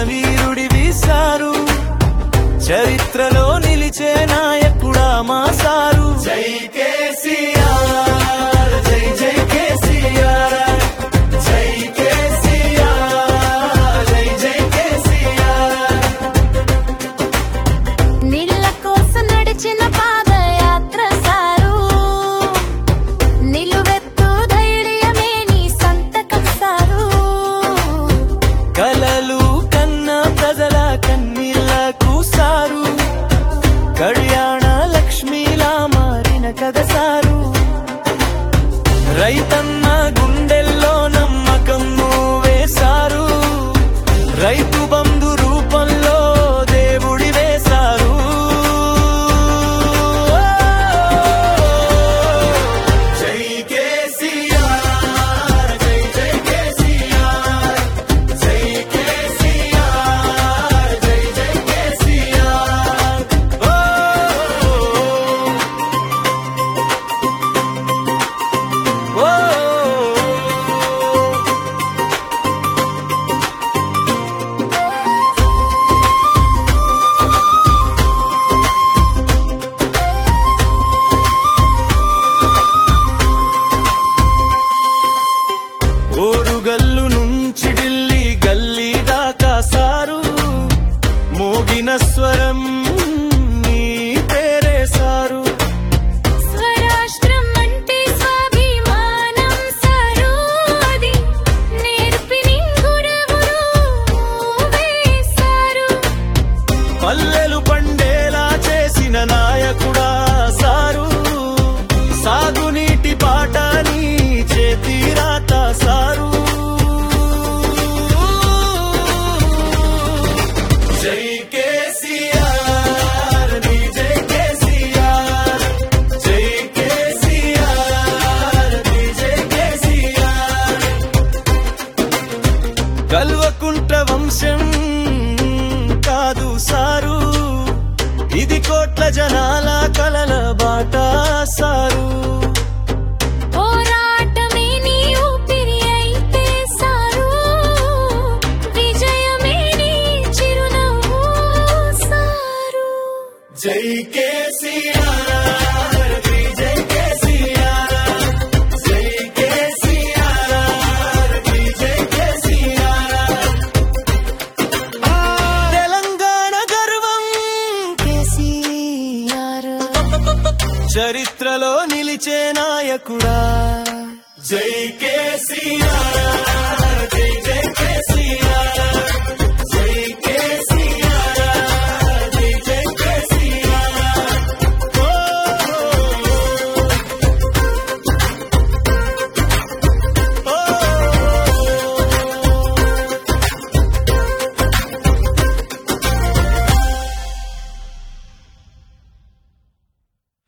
వీరుడి వీసారు చరిత్రలో నిలిచే నాయకుడా మా సారు జై కేసీఆర్ జై జై కేసీఆర్ జై కేసీఆర్ జై జై కేసీఆర్ నీళ్ళ కోసం నడిచిన పాదయాత్ర సారు నిలువెత్తు ధైర్యమే నీ సంతకం సారు కలలు కన్న ప్రజల కన్నీళ్లకు సారు కళ్యాణ లక్ష్మిలా మారిన కథ సారు రైతన్న గుండెల్లో నమ్మకం వేశారు రైతు బంధు రూపంలో దేవుడి వేశారు జై కేసీఆర్ జై జై కేసీఆర్ జై కేసీఆర్ జై జై కేసీఆర్ ఓ ఓ ఓరుగల్లు నుంచి ఢిల్లీ గల్లీ దాకా సారు మోగిన స్వరం నీ పేరే సారు స్వరాష్ట్రం అంటే స్వాభిమానం సారు అది నేర్పి నింగురవురు వేశారు పల్లెలు పండేలా చేసిన నాయకుడా సారు సాగునీటి పాటని చేతి రాత సారు జై కేసీఆర్ నీ జై కేసీఆర్ జై కేసీఆర్ నీ జై కేసీఆర్ కల్వకుంట వంశం కాదు సారు ఇది కోట్ల జనాల కలల బాట సారు పోరాటమే నీ ఊపిరి అయితే సారు విజయమే నీ చిరునవ్వు సారు జై కేసీఆర్ జై జై కేసీఆర్ జై కేసీఆర్ జై జై కేసీఆర్ తెలంగాణ గర్వం కేసీఆర్ చరిత్రలో నిలిచే నాయకుడా జై కేసీఆర్